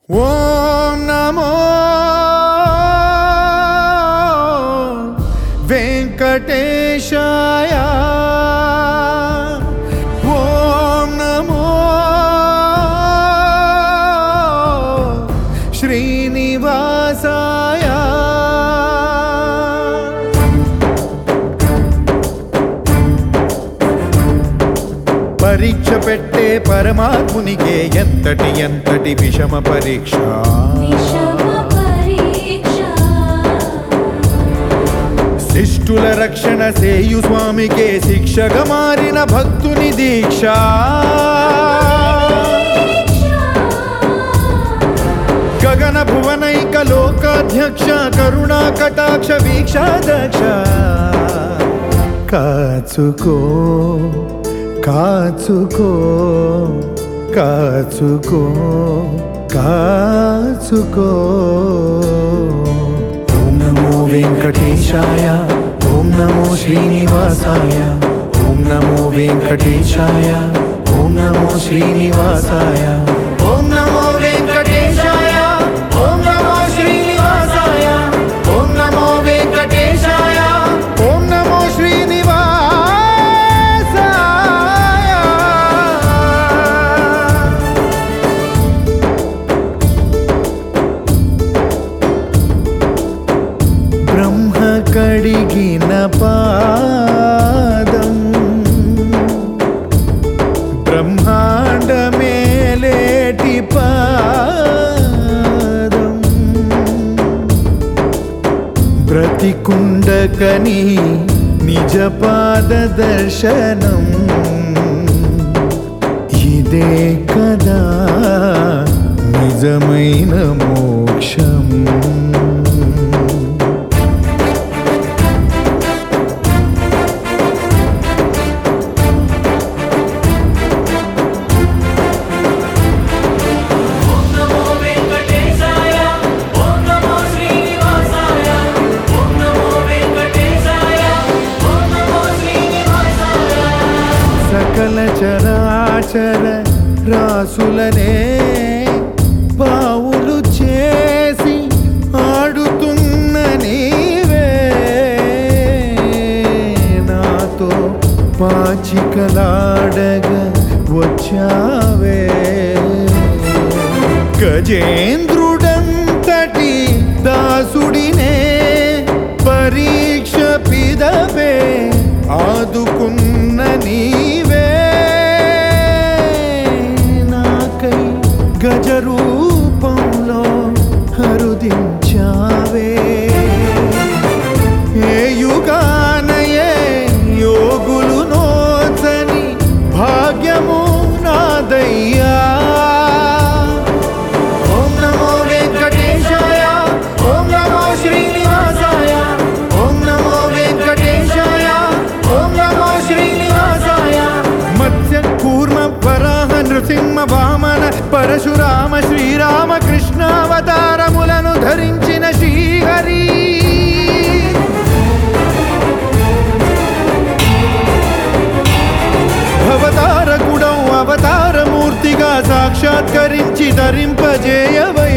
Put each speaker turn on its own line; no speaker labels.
ఓం నమో వెంకటేశాయ ఓం నమో శ్రీనివాసాయ పరీక్ష పెట్టే పరమాత్మునికే ఎంతటి ఎంతటి విషమ పరీక్ష
విషమ పరీక్ష
శిష్టుల రక్షణ సేయు స్వామికే శిక్షగా మారిన భక్తుని దీక్ష గగన భువనైక లోకాధ్యక్ష కరుణా కటాక్ష వీక్షాదక్ష కాచుకో కాచుకో కాచుకో కాచుకో ఓం నమో వెంకటేశాయ ఓం నమో శ్రీనివాసాయ ఓం నమో వెంకటేశాయ ఓం నమో శ్రీనివాసాయ ఓం నమో వెంకటేశాయ ఓం నమో శ్రీనివాసాయ ఓం నమో వెంకటేశాయ ఓం నమో శ్రీనివాసాయ బ్రహ్మ కడిగిన పాదం బ్రహ్మాండ మేలేటి పాదం బ్రతికుండకని నిజ పాద దర్శనం ఇదే కదా నిజమైన మోక్షం
ఓం నమో వెంకటేశాయ ఓం నమో శ్రీనివాసాయ ఓం నమో వెంకటేశాయ ఓం నమో శ్రీనివాసాయ
సకల చరాచర రాసులనే పావులు చేసి ఆడుతున్న నీవే నాతో పాచికలాడగా వచ్చావే గజేంద్రుడంతటి దాసుడినే పరీక్ష పిదవే ఆదుకున్న నీవే నాకై గజరూపంలో హరుదించావే ఏ యుగానయే యోగులు నోచని భాగ్యము నాదయ్యా ఓం నమో వెంకటేశాయ ఓం నమో శ్రీనివాసాయ ఓం నమో వెంకటేశాయ ఓం నమో శ్రీనివాసాయ మత్స్య కూర్మ వరాహ నృసింహ వామన పరశురామ శ్రీరామ కృష్ణావతారములను ధరించిన శ్రీహరి అవతారకుడం అవతారమూర్తిగా సాక్షాత్కరించి ధరింపజేయవై